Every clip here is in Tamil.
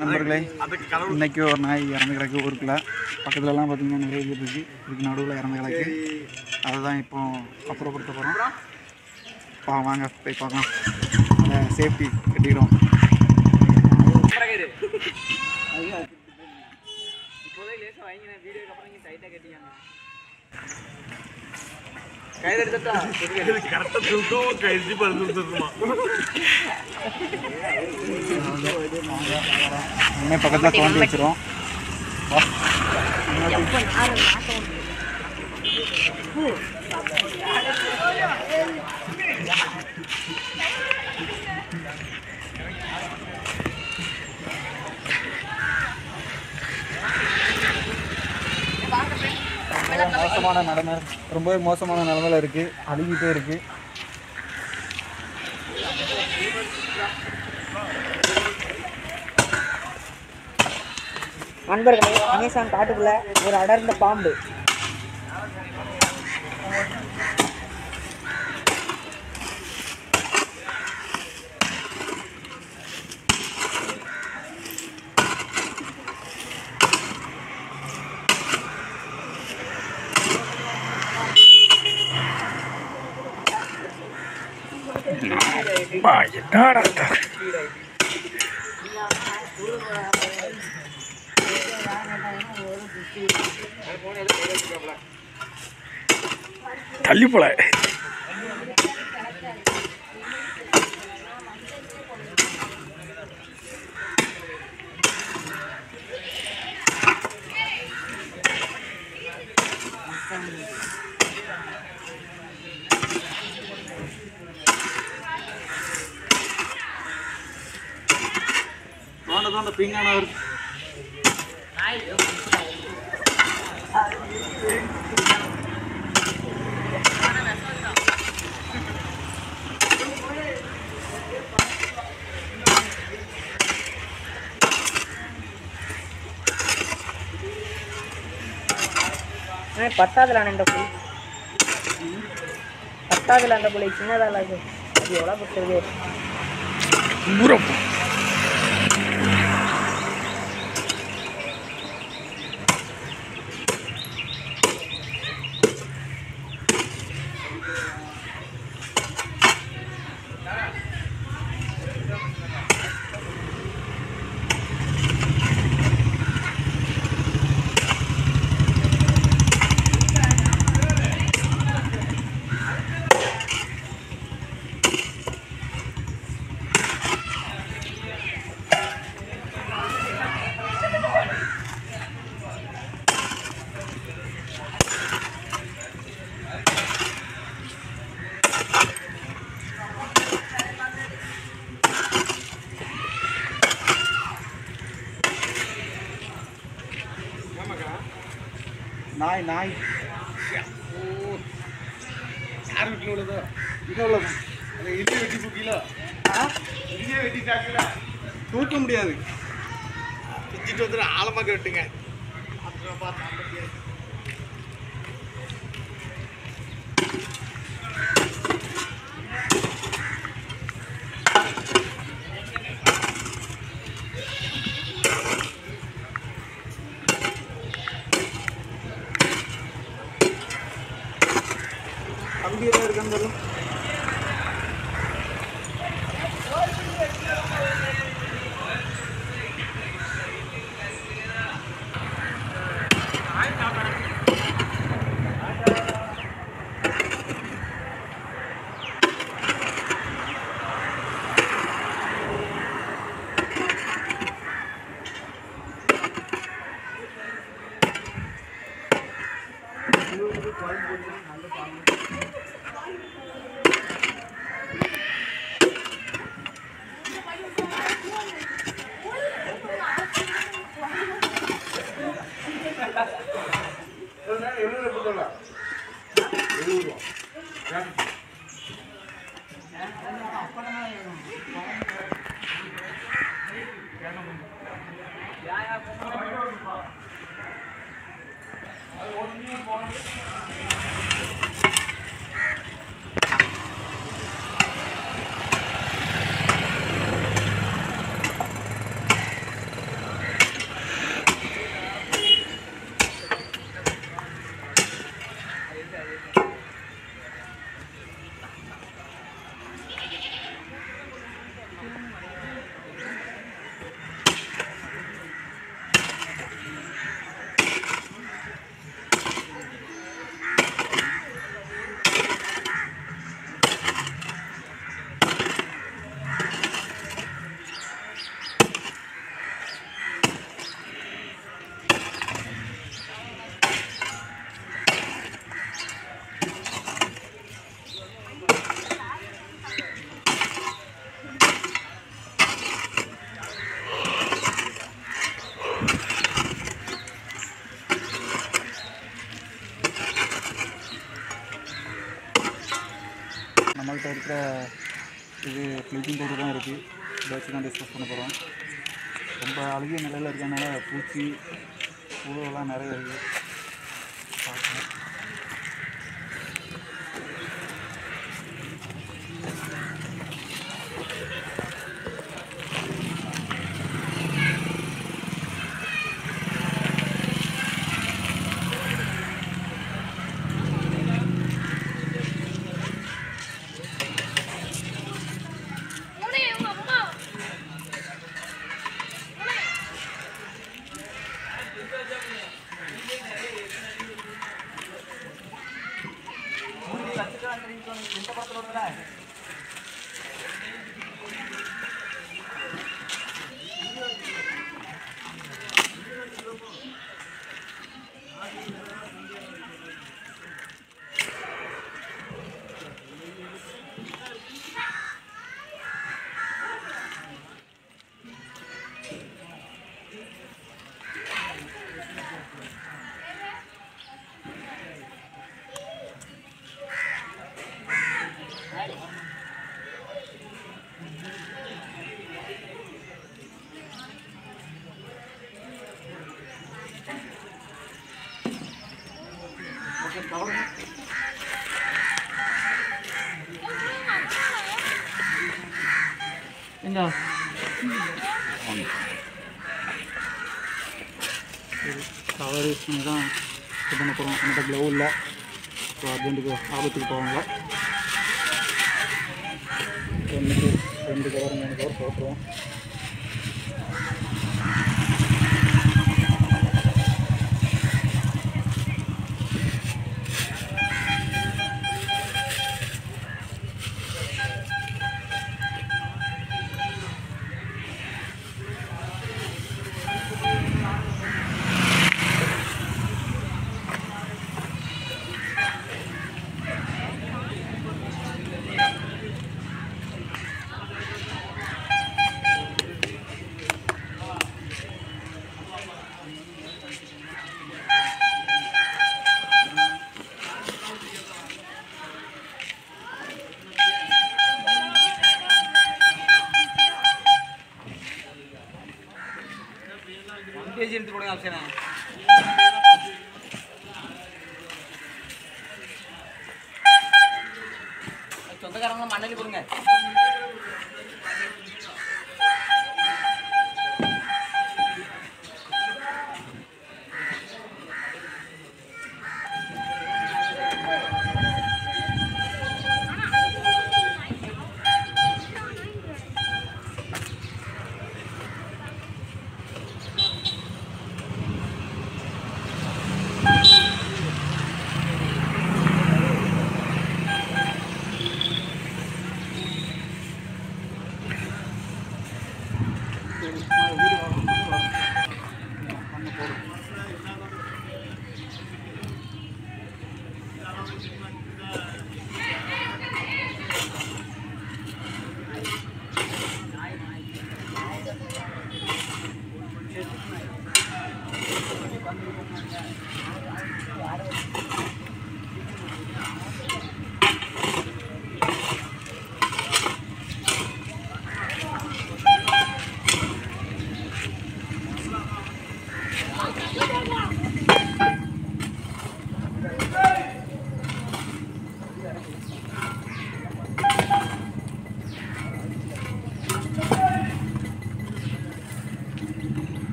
நண்பர்களே இன்னைக்கு ஒரு நாய் இறந்து கிடக்கு ஊருக்குள்ள பக்கத்துலலாம் பார்த்தீங்கன்னா நிறைய வீடு இருக்குது இதுக்கு நடுவில் இறந்து கிடக்கு அதை தான் இப்போ அப்புறப்படுத்த போகிறோம் பா வாங்க போய் பார்க்கலாம் அதை சேஃப்டி கட்டிக்கிறோம் உடனே பக்கத்தில் தோண்டி வச்சிரும் மோசமான நிலைமை ரொம்பவே மோசமான நிலைமையில இருக்கு அழுகிட்டே இருக்கு நண்பர்களே அமேசான் காட்டுக்குள்ள ஒரு அடர்ந்த பாம்பு தள்ளி போல தோண்ட தோண்ட பீங்கான வருது ஆனால் பத்தாதுல அந்த புலி பத்தாதுல அந்த புலி சின்னதால அது அது எவ்வளோ பத்துறது ஊரம் நாய் நாய் யார் வீட்டில் உள்ளதோ இது உள்ளதா இது வெட்டி தூக்கில இதே வெட்டி தாக்கல தூக்க முடியாது பிச்சுட்டு வந்து ஆழமாக வெட்டுங்க கம்பி எதாவது இருக்கான்னு தெரியல இருக்குது இதை வச்சு தான் டிஸ்கஸ் பண்ண போகிறோம் ரொம்ப அழுகிய நிலையில் இருக்கறனால பூச்சி புழுவெல்லாம் நிறைய இருக்குது பார்க்கணும் சரி கவர் யூஸ் பண்ணி தான் இது பண்ண போகிறோம் நம்மகிட்ட க்ளவ் இல்லை ஸோ அர்ஜென்ட்டுக்கு ஆபத்துக்கு போவாங்க ஒன்றுக்கு ரெண்டு கவர் மூணு கவர் போட்டுருவோம் பேஜ் எடுத்து கொடுங்க ஆப்ஷனை சொந்தக்காரங்களும் மண்ணலி கொடுங்க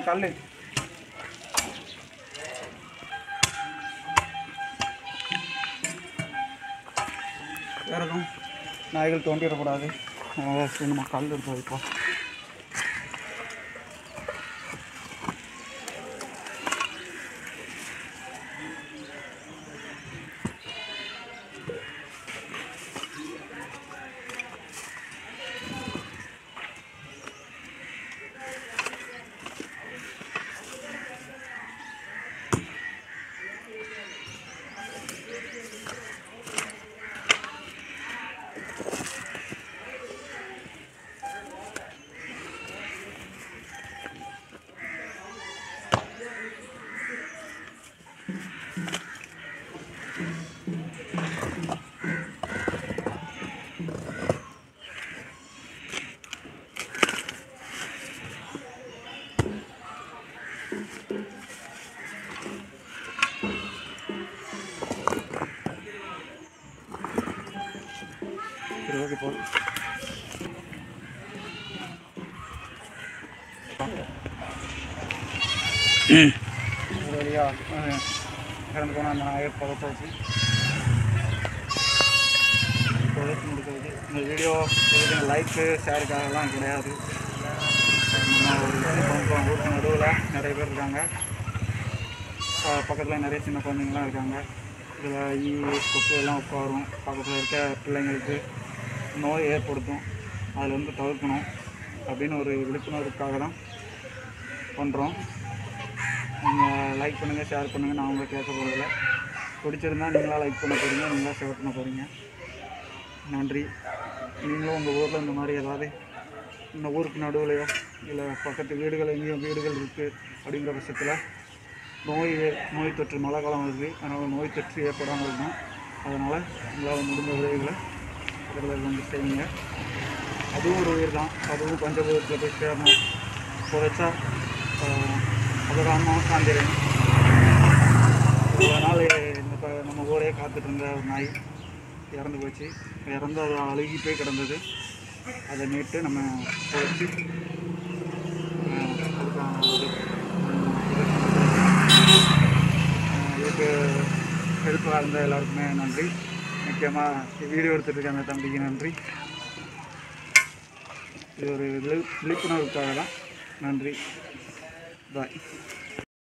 கல் வேறு எதுவும் நாய்கள் தோண்டிடக்கூடாது அதனால் சரி நம்ம கல் எடுத்து வைப்போம் சரி ஓகே போதும் ஒரு வழியாக இறந்து போனால் அந்த நாயை புதைச்சாச்சு புதைச்சி முடிக்கிறது இந்த வீடியோ எதுக்கு லைக்கு ஷேருக்காகலாம் கிடையாது நம்ம ஒரு கொஞ்சம் ஊருக்கு நடுவில் நிறைய பேர் இருக்காங்க பக்கத்தில் நிறைய சின்ன குழந்தைங்களாம் இருக்காங்க இதில் ஈ கொசு எல்லாம் உட்காரும் பக்கத்தில் இருக்க பிள்ளைங்களுக்கு நோய் ஏற்படுத்தும் அதிலேருந்து தவிர்க்கணும் அப்படின்னு ஒரு விழிப்புணர்வுக்காக தான் பண்ணுறோம் நீங்கள் லைக் பண்ணுங்கள் ஷேர் பண்ணுங்கள் நான் உங்களை கேட்க போகிறதில்ல பிடிச்சிருந்தா நீங்களாக லைக் பண்ண போகிறீங்க நீங்களாக ஷேர் பண்ண போகிறீங்க நன்றி நீங்களும் உங்கள் ஊரில் இந்த மாதிரி ஏதாவது இந்த ஊருக்கு நடுவுலையோ இல்லை பக்கத்து வீடுகள் எங்கேயும் வீடுகள் இருக்குது அப்படிங்கிற பட்சத்தில் நோய் நோய் தொற்று மழை காலம் வருது அதனால் நோய் தொற்று ஏற்படாமல் இருக்கும் அதனால் உங்களால் முடிஞ்ச உதவிகளை இதில் வந்து செய்யுங்க அதுவும் ஒரு உயிர் தான் அதுவும் பஞ்சபூதத்தில் போய் சேரணும் புதைச்சா அதோட அம்மாவும் சாந்திரன் இவ்வளோ நாள் இந்த ப- நம்ம ஊரே காத்துட்டு இருந்த ஒரு நாய் இறந்து போச்சு இறந்து அது அழுகி போய் கிடந்தது அதை மீட்டு நம்ம புதைச்சி அஹ், அதுக்கான ஒரு, அஹ், இதுக்கு ஹெல்ப்பாக இருந்த எல்லாருக்குமே நன்றி முக்கியமாக வீடியோ எடுத்துகிட்டு இருக்க அந்த தம்பிக்கு நன்றி இது ஒரு விழி- விழிப்புணர்வுக்காக தான் நன்றி பாய்